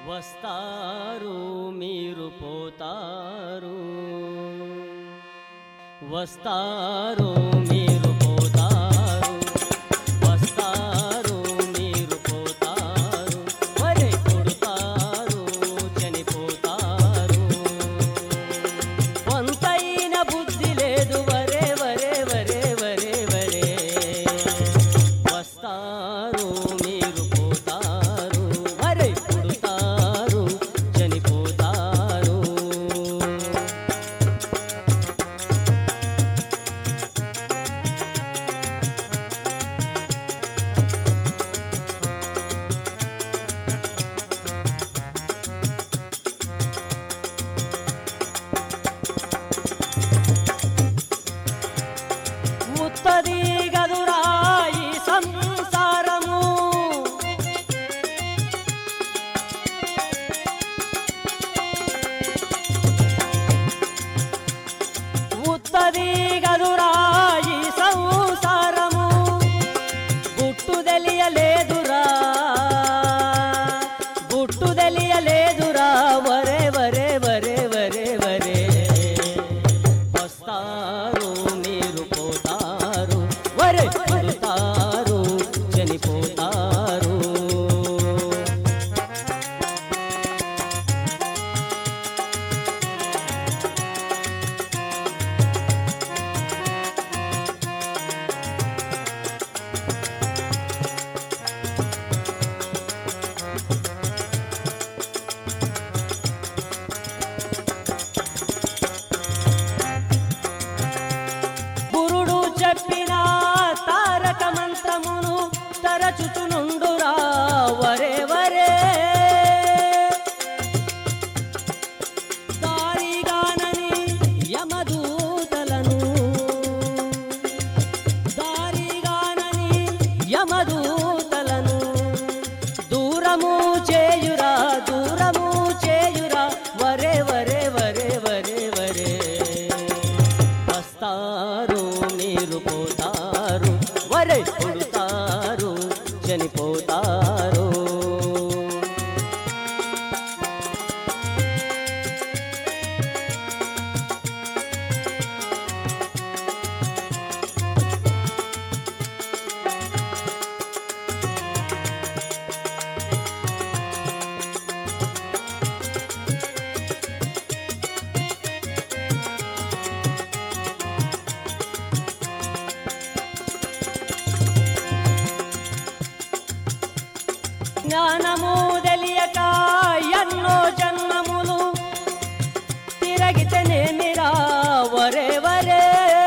వస్తారు మీరు పోతారు వస్తారు మీరు పోతారు వస్తారు మీరు పోతారు వరే కొడుతారు చనిపోతారు కొంతైన బుద్ధి లేదు వరే వరే వరే వరే వరే వస్తారు మీరు పోతారు వరే కొడుతారు చనిపోతారు ముత్తది గదురా ఈ సంసారము ఉత్తది గదురా ఈ సంసారము గుట్టు తెలియలేదురా గుట్టు తెలియలేదురా వరే వరే వరే వరే వరే వస్తారు మీరు పోతారు వరే పడతారు చనిపోతారు గురుడు చెప్పిన తారక మంత్రమును తరచుచునుండురా వరే వరే దారిగానని యమదూతలను దారిగానని యమదూతలను దూరము చేయురా దూరము చేయురా వరే వరే వరే వరే వరే వస్తారు మీరు పోతారు వరే పుడతారు చనిపోతారు జ్ఞానము తెలియక ఎన్నో జన్మములు తిరగితేనేమిరా వరే వరే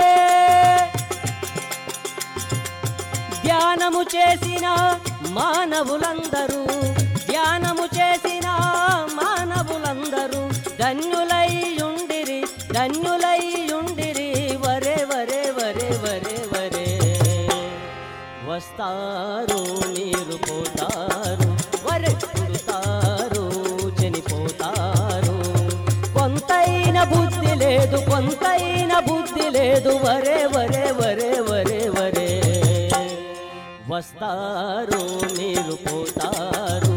ధ్యానము చేసిన మానవులందరూ ధ్యానము చేసిన మానవులందరూ ధన్యులై ఉండిరి ధన్యులై ఉండిరి వరే వరే వరే వరే వరే వస్తారు మీరు పోతారు వరే పుడతారు చనిపోతారు కొంతైన బుద్ధి లేదు కొంతైన బుద్ధి లేదు వరే వరే వరే వరే వరే వస్తారు మీరు పోతారు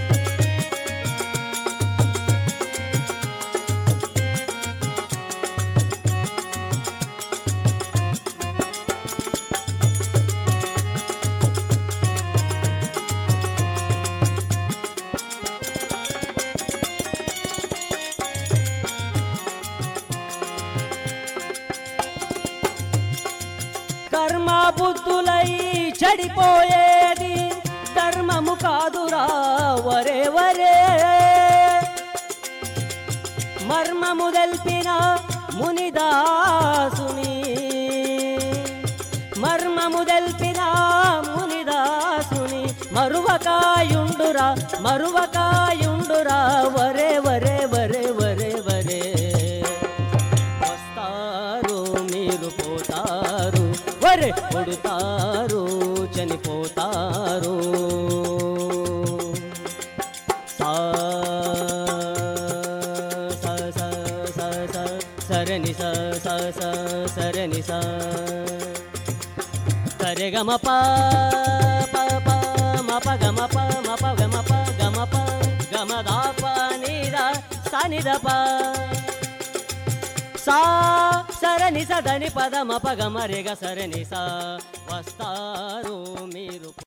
కర్మ బుద్ధులై చెడిపోయేది ధర్మము కాదురా వరే వరే మర్మము తెల్పిన మునిదాసుని మర్మము తెల్పిన మునిదాసుని మరువకాయుండురా మరువకాయుండురా వరే వరే వరే వరే వరే వస్తారు మీరు పోతారు వరే కొడుతారు చనిపోతారు సా స స స స సరని స స స సరని స సరెగమ ప ప ప మ ప గమ ప మ ప గమ ప గమ ప గమ గమదాప నిద సనిదప సా సరని సదని పదమ పగమరిగ సరని సా వస్తారు మీరు